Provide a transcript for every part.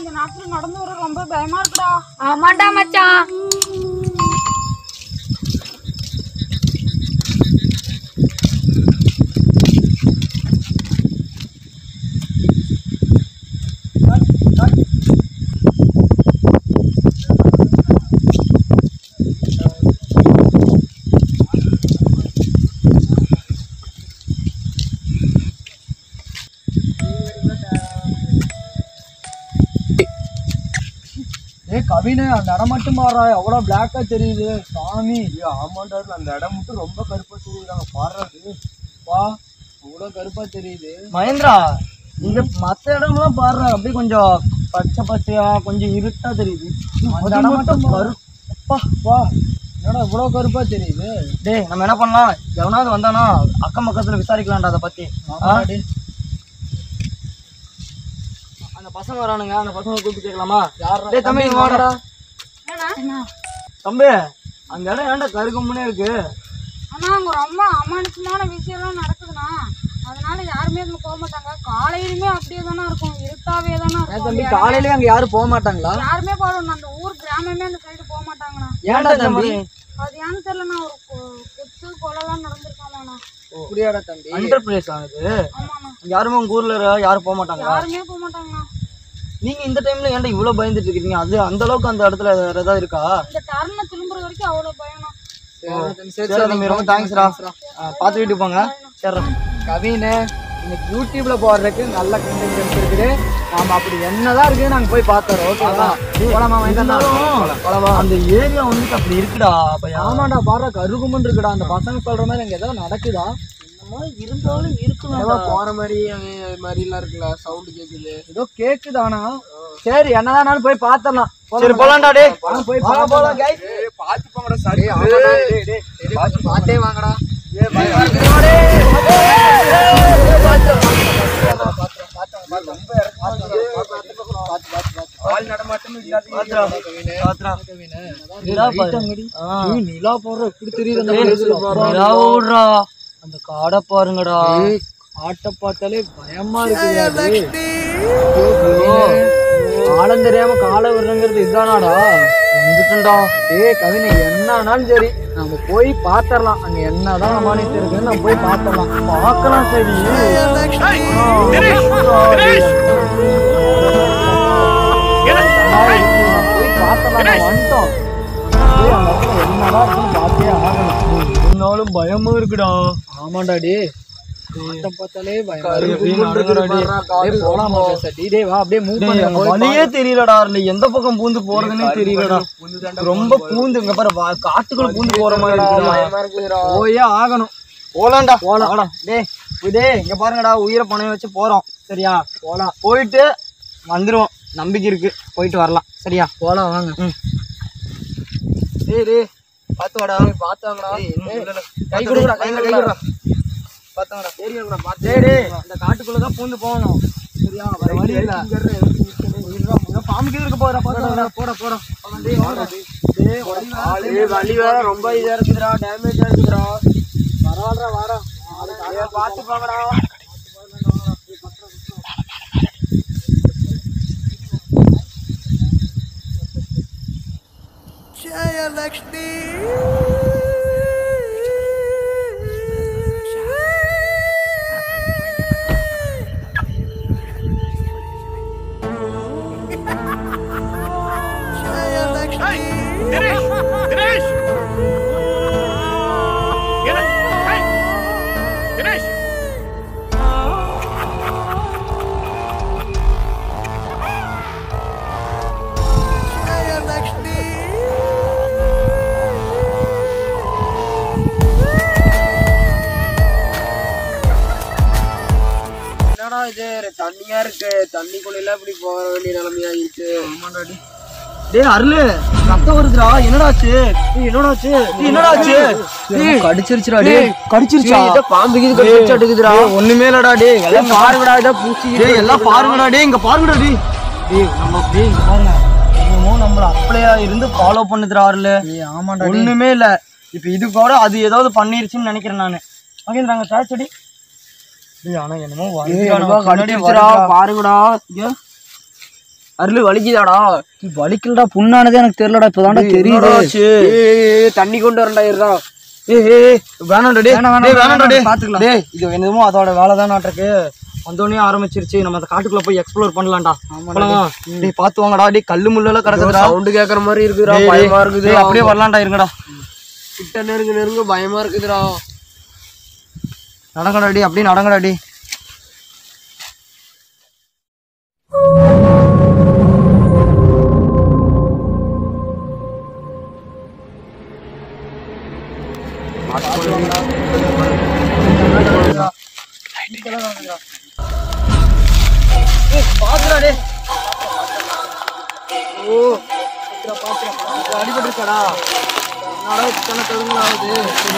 இந்த நேரத்துல நடந்து வர ரொம்ப பயமா இருக்குடா ஆமாண்டா மச்சான் ஏய் கவினே அந்த இடம் மட்டும் பாடுறா எவ்வளோ பிளாக்கா தெரியுது சாமி ஆமாண்டா அந்த இடம் மட்டும் ரொம்ப கருப்பா தெரியுது பாடுறது வா அவ்வளோ கருப்பா தெரியுது மகேந்திரா இந்த மற்ற இடம்லாம் பாடுறா அப்படியே கொஞ்சம் பச்சை பச்சையா கொஞ்சம் இருட்டா தெரியுது அந்த இடம் மட்டும் கருப்பா வா என்னடா இவ்வளோ கருப்பா தெரியுது டேய் நம்ம என்ன பண்ணலாம் எவனாவது வந்தானா அக்கம் பக்கத்துல விசாரிக்கலாம்டா அதை பத்தி அந்த பசங்க வரானுங்க அந்த பசங்க கூப்பிட்டு கேட்கலாமா டேய் தம்பி இங்க வாடா தம்பி அந்த இடம் ஏன்டா கருக்கம்னே இருக்கு ஆனா அங்க ரொம்ப அமானுஷமான விஷயம்லாம் நடக்குதுண்ணா அதனால யாருமே அங்க போக மாட்டாங்க காலையிலுமே அப்படியே தானே இருக்கும் இருட்டாவே தானே ஏன் தம்பி இருக்கும் காலையில அங்க யாரும் போக மாட்டாங்களா யாருமே போகணும் அந்த ஊர் கிராமமே அந்த சைடு போக மாட்டாங்கண்ணா ஏன்டா தம்பி அது ஏன்னு தெரியலண்ணா ஒரு கு- குத்து கொலைலாம் நடந்திருக்காமாண்ணா புரியாடா தம்பி அண்டர் பிளேஸ் ஆகுது ஆமாண்ணா யாருமே உங்க ஊர்ல இரு- யாரும் போக மாட்டாங்களா யாருமே போக மாட்டாங்கண்ணா நீங்க இந்த டைம்ல ஏன்டா இவ்வளவு பயந்துட்டு இருக்கீங்க அது அந்த அளவுக்கு அந்த இடத்துல வேற ஏதாவது இருக்கா இந்த டர்னை திரும்புற வரைக்கும் அவ்வளவு பயம்ண்ணா சரி தம்பி ரொம்ப தேங்க்ஸ்டா பார்த்து வீட்டுக்கு போங்க சரி கவினு இன்னைக்கு யூடியூப்ல போடுறதுக்கு நல்ல கண்டென்ட் இருக்குது நாம அப்படி என்னதான் இருக்கு நாங்க போய் பார்த்தோம் ஓகேவா போலாமா போலாமா அந்த ஏரியா வந்துட்டு அப்படி இருக்குடா ஆமாடா பாடுற கருகுமன் இருக்குடா அந்த பசங்க சொல்ற மாதிரி அங்க ஏதாவது நடக்குதா இருந்தாலும் இருக்கலாம் போற மாதிரி மாதிரி எல்லாம் இருக்குல்ல சவுண்ட் கேக்குது ஏதோ கேக்குதானா சரி என்னதான் போய் பார்த்தலாம் சரி போலாம்டா டே போய் போலாம் போலாம் guys. பாத்து போங்கடா சரி பாத்தே வாங்கடா ஆள் நடமாட்டம் இல்லாத நிலா போடுற எப்படி தெரியுது அந்த நிலா ஓடுறா அந்த காடை பாருங்கடா ஆட்ட பார்த்தாலே பயமா இருக்குது காலம் தெரியாம காலை விடுறங்கிறது இதுதானாடா வந்துட்டுண்டா ஏய் கவினை என்னன்னாலும் சரி நம்ம போய் பாத்திரலாம் அங்க என்னதான் அமானித்து இருக்குன்னு நம்ம போய் பாத்திரலாம் பார்க்கலாம் சரி போய் பாத்திரலாம் வந்துட்டோம் ஏய், அந்த இடத்துல என்னதான் இருக்குன்னு பார்த்தே ஆகணும் இருந்தாலும் பயமும் இருக்குடா ஆமாண்டா டே பார்த்தாலே வழியே தெரியலடா இல்ல எந்த பக்கம் பூந்து போறதுன்னே தெரியலடா ரொம்ப பூந்து இங்க பாரு வா- காட்டுக்குள்ள பூந்து போற மாதிரி போயே ஆகணும் போலாம்டா போலாம் டேய் இதே இங்க பாருங்கடா உயிரை பணைய வச்சு போறோம் சரியா போலாம் போயிட்டு வந்துருவோம் நம்பிக்கை இருக்கு போயிட்டு வரலாம் சரியா போலாம் வாங்க டேய் டேய் பாத்து வாடா பாத்து வாங்கடா கை கொடுக்குறா கை கொடுக்குறா பாத்தாங்கடா தெரியும்டா பாத்து டேய் டேய் இந்த காட்டுக்குள்ள தான் பூந்து போகணும் சரியா வர வழி இல்ல பாம்பு இருக்க போறா பாத்துடா போடா போடா டேய் வாடா டேய் வழி வழி வேற ரொம்ப இதா இருக்குதுடா டேமேஜ் இருக்குதுடா பரவாயில்ல வாடா பாத்து போங்கடா தினேஷ் தினேஷ் தினேஷ் என்னடா இது தண்ணியா இருக்கு தண்ணிக்குள்ள எல்லாம் இப்படி போக வேண்டிய நிலைமையா இருக்கு ஆமாடாடி டேய் அருளு ரத்தம் வருதுடா என்னடாச்சு டேய் என்னடாச்சு டேய் என்னடாச்சு டேய் கடிச்சிருச்சுடா டேய் கடிச்சிருச்சா இத பாம்பு கீது கடிச்சிருச்சு அட்டுக்குதுடா ஒண்ணுமே இல்லடா டேய் எல்லாம் பாருங்கடா இத பூச்சி டேய் எல்லாம் பாருங்கடா டேய் இங்க பாருங்கடா டேய் டேய் நம்ம டேய் இங்க பாருங்க என்னமோ நம்மள அப்படியே இருந்து ஃபாலோ பண்ணுதுடா அருளு ஆமாடா ஒண்ணுமே இல்ல இப்ப இது கூட அது ஏதாவது பண்ணிருச்சுன்னு நினைக்கிறேன் நானு மகேந்திராங்க சாச்சடி டேய் ஆனா என்னமோ கடிச்சிருச்சுடா பாருங்கடா அருள் வலிக்குதாடா வலிக்கலடா புண்ணானதே எனக்கு தெரியலடா இப்பதான்டா தெரியுது ஏய், தண்ணி கொண்டு வரண்டா இருடா ஏய் ஏய் வேணாம்டா டேய் வேணாம், வேணாம், டேய் வேணாம்டா டேய் வேணாம், பாத்துக்கலாம். டேய் இது என்னமோ அதோட வேலை தான் நாட்டுக்கு வந்தோடனே ஆரம்பிச்சிருச்சு நம்ம அந்த காட்டுக்குள்ள போய் எக்ஸ்ப்ளோர் பண்ணலாம்டா போலாமா டேய் பாத்து வாங்கடா டேய் கல்லு முள்ளெல்லாம் கிடக்குதுடா சவுண்ட் கேக்குற மாதிரி இருக்குதுடா டேய், பயமா டேய், இருக்குது டேய், அப்படியே வரலாம்டா இருங்கடா கிட்ட நெருங்க நெருங்க பயமா இருக்குதுடா நடங்கடா டேய் அப்படியே நடங்கடா டேய் பாத்துடா டேய் ஓ அடிபட்டுருச்சாடா என்னடா இத்தனை தருங்களா ஆகுது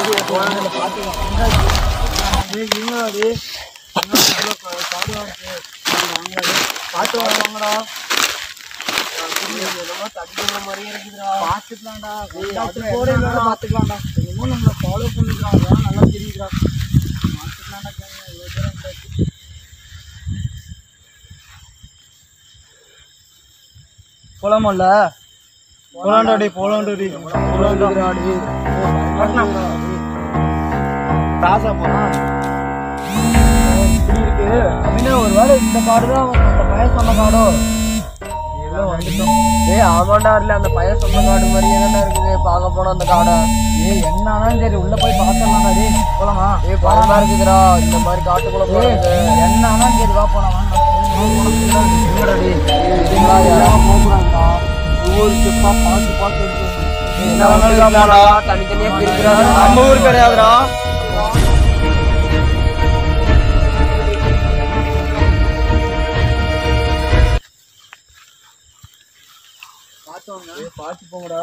டேய் இருங்கடா டேய் பாத்து வாங்கடா பாத்துக்கலாம்டா பாத்துக்கலாம்டா என்னமோ நம்மள ஃபாலோ பண்ணிக்கலாம் அதான் நல்லா தெரியுதுடா பாத்துக்கலாம்டா இவ்வளவு தூரம் வந்தாச்சு. போலாமல்ல போலாம்டா டேய் போலாம்டா டேய் போலாம்டா டேய் ராசா போனா இப்படி இருக்கு அப்படின்னா ஒருவேளை இந்த காடு தான் அந்த பையன் சொன்ன காடோ ஏதோ வந்துட்டோம் ஏய் ஆமாண்டா இல்ல அந்த பையன் சொந்த காடு மாதிரியே தானே இருக்குது பார்க்க போனோம் அந்த காடை ஏய் என்னன்னாலும் சரி உள்ள போய் பார்த்துடலாம்டா டேய் போலாமா ஏய் பயமா இருக்குதுடா இந்த மாதிரி காட்டுக்குள்ள ஏய் போறது என்னன்னாலும் சரி வா போலாம் வாங்க ஒவ்வொரு ஸ்டெப்பா பார்த்து பார்த்து எடுத்து தனித்தனியா பிரிக்கிறாங்க நம்ம ஊர் கிடையாதுடா பார்த்து போங்கடா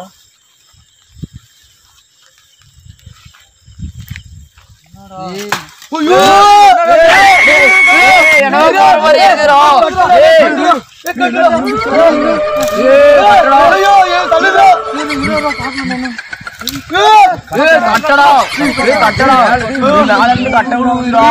கட்டடா ஏய் கட்டடா மேல இருந்து கட்ட விடுதுடா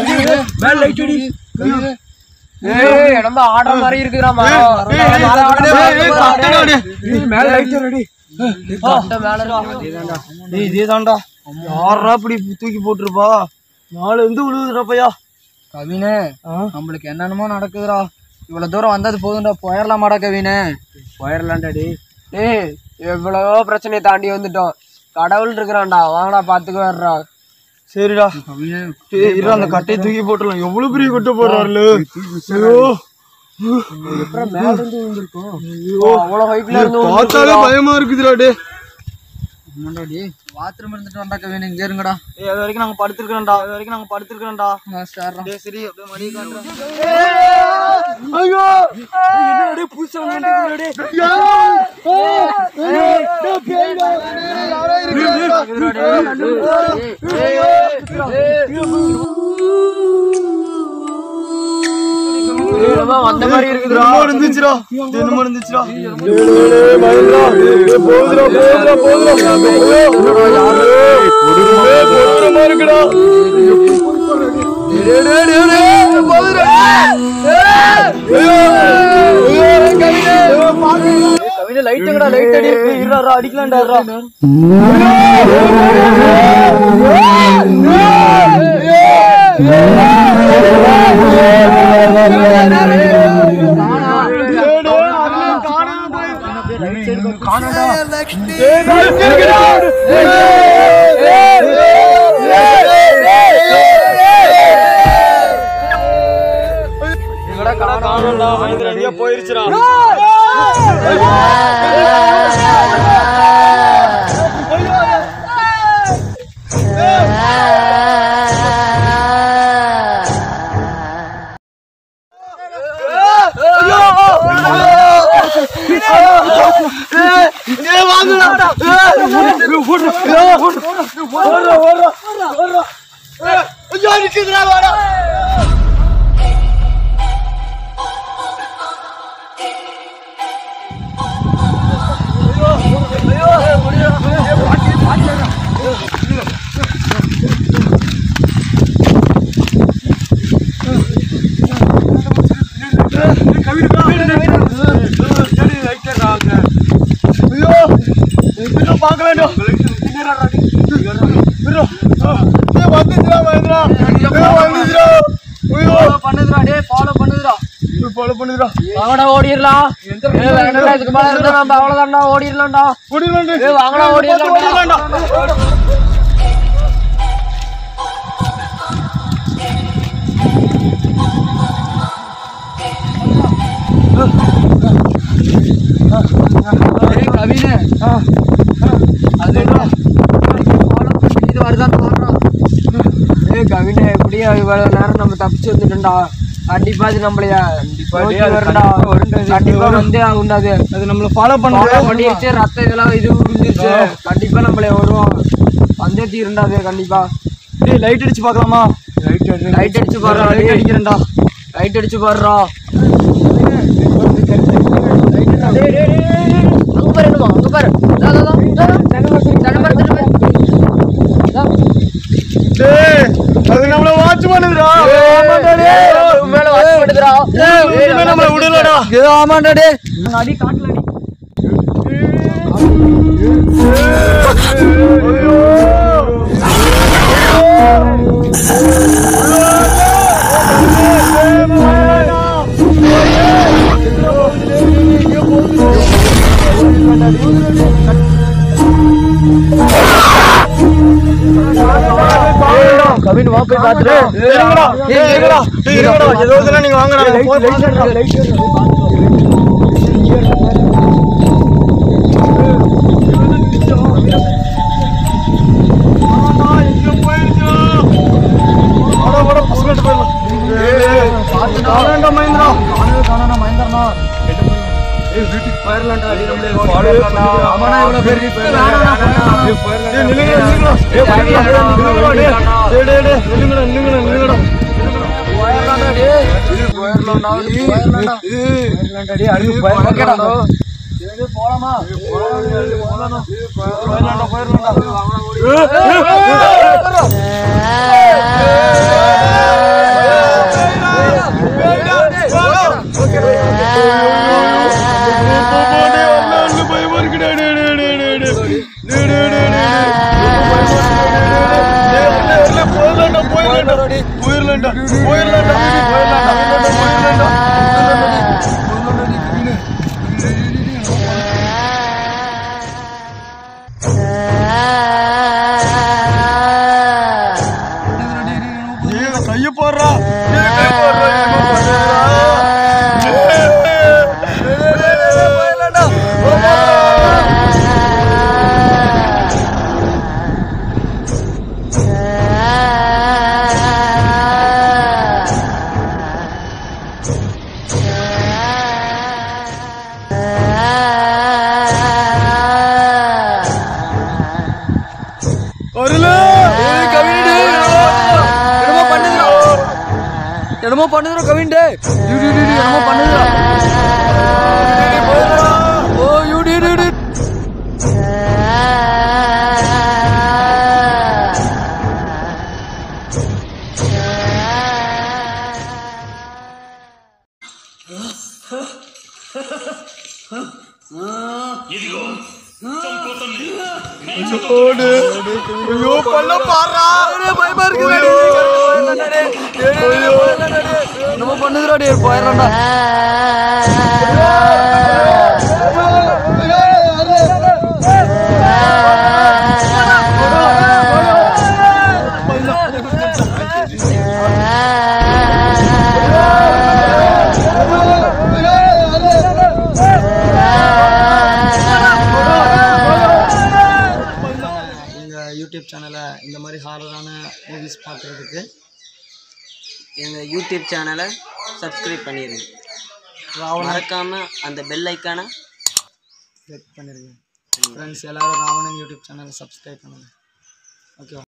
ஏய் இடம்ப ஆடுற மாதிரி இருக்குதுடா மரம் மேல ஆடுற மாதிரி இருக்குதுடா. மேல லைட் ரெடி கட்ட மேல இருக்கு. டேய் இதேதான்டா யாரா இப்படி தூக்கி போட்டுருப்பா நாலு இருந்து விழுதுடா பையா கவினே நம்மளுக்கு என்னென்னமோ நடக்குதுடா இவ்வளவு தூரம் வந்தது போதும்டா போயிடலாமாடா கவினே போயிடலாம்டா டேய் டேய் எவ்வளவோ பிரச்சனையை தாண்டி வந்துட்டோம் கடவுள் இருக்கிறான்டா வாங்கடா பாத்துக்கு வர்றா சரிடா டேய் இரு அந்த கட்டையை தூக்கி போட்டுடலாம் எவ்வளவு பெரிய கட்டை போடுறாருல ஐயோ அவ்வளவு ஹைட்ல இருந்து பார்த்தாலே பயமா இருக்குதுடா டே ஆமாண்டா டேய் பாத்ரூம் இருந்துட்டு வந்தா கவினே இங்க இருங்கடா ஏய் அது வரைக்கும் நாங்க படுத்துருக்கோம்டா அது வரைக்கும் நாங்க படுத்துருக்கோம்டா ஆ, சரிடா டேய் சரி அப்படியே மணி காட்டுறேன் ஐயோ என்னடா டேய் புதுசா வந்துருக்குடா டேய் வந்த மாதிரி இருக்குதுடா என்னமோ இருந்துச்சுடா என்னமோ இருந்துச்சுடா லைட்டுங்கடா லைட் அடி இருடா அடிக்கலாம்டா இருடா போயிருச்சுடா பார்க்க வேண்டும் வந்துச்சுடா மகேந்திரா வந்துச்சுடா ஃபாலோ பண்ணுதுடா டேய் ஃபாலோ பண்ணுதுடா ஃபாலோ பண்ணுதுடா வாங்கடா ஓடிடலாம் ஏய், வேண்டாம்டா, இதுக்கு மேல இருந்தா நம்ம அவ்வளவுதான்டா ஓடிடலாம்டா ஓடிடலாம்டா ஏய், வாங்கடா ஓடிடலாம்டா டேய் கவினு அது ஃபாலோ பண்ணி இது வருதான் பாருடா ஏய் கவினே எப்படியா இவ்வளவு நேரம் நம்ம தப்பிச்சு வந்துட்டோம்டா கண்டிப்பா அது நம்மளைய நோக்கி வரும்டா கண்டிப்பா வந்தே ஆகும்டா அது அது நம்மள ஃபாலோ ஃபாலோ பண்ணுது பண்ணிருச்சு ரத்தம் இதெல்லாம் இது உறிஞ்சிருச்சு கண்டிப்பா நம்மளே வருவோம் வந்தே தீருண்டா அது கண்டிப்பா டேய் லைட் அடிச்சு பார்க்கலாமா லைட் அடிச்சு பாடுறா லைட் அடிக்கிறேன்டா லைட் அடிச்சு பாடுறா அங்க பாரு என்னமோ, அங்க பாரு இதோ, இதோ, இதோ, இதோ. தென்னை மரம், தென்னை மரம். இதோ. டேய் அது நம்மள வாட்ச் பண்ணுதுடா ஆமாண்டா டேய், நம்ம மேல watch பண்ணுதுடா. ஏய், இனிமே நம்மள விடலடா ஏ ஆமாண்டா டேய் அடி காட்டுல அடி கவின் வா போய் பாத்துரு இருங்கடா ஏய் இருங்கடா டேய் இருங்கடா ஏதோ இதெல்லாம் நீங்க வாங்கடா போய் பாத்துறேன் ஆமாண்ணா இவ்வளவு பேர் இருக்கு போயிடலாம்டா டேய் போயிடலாம்டா போயிடலாம்டா டேய் போலாமா போயிடலாம்டா போயிடலாம்டா போயிடலாம்டா ஏய் கைய போடுறா ஏய் கை போடுறா என்ன பண்ணுறா அருளே ஏய் கவின் டேய் என்னமோ பண்ணுதுடா என்னமோ பண்ணுதுடா கவின் டேய் யூ டி டி டி என்னமோ பண்ணுதுடா ஓ யூ டி டி டி ஓடு ஐயோ பண்ண பாறா பயமா இருக்குடா டேய் என்னமோ பண்ணுதுடா டேய் போயிடலாம்டா எங்கள் யூடியூப் சேனலை இந்த மாதிரி ஹாரரான மூவிஸ் பார்க்குறதுக்கு எங்கள் யூடியூப் சேனலை சப்ஸ்கிரைப் பண்ணிடுங்க மறக்காமல் அந்த பெல் ஐக்கானை கிளிக் பண்ணிடுங்க ஃப்ரெண்ட்ஸ் எல்லோரும் ராவணன் யூடியூப் சேனலை சப்ஸ்கிரைப் பண்ணுங்கள் ஓகே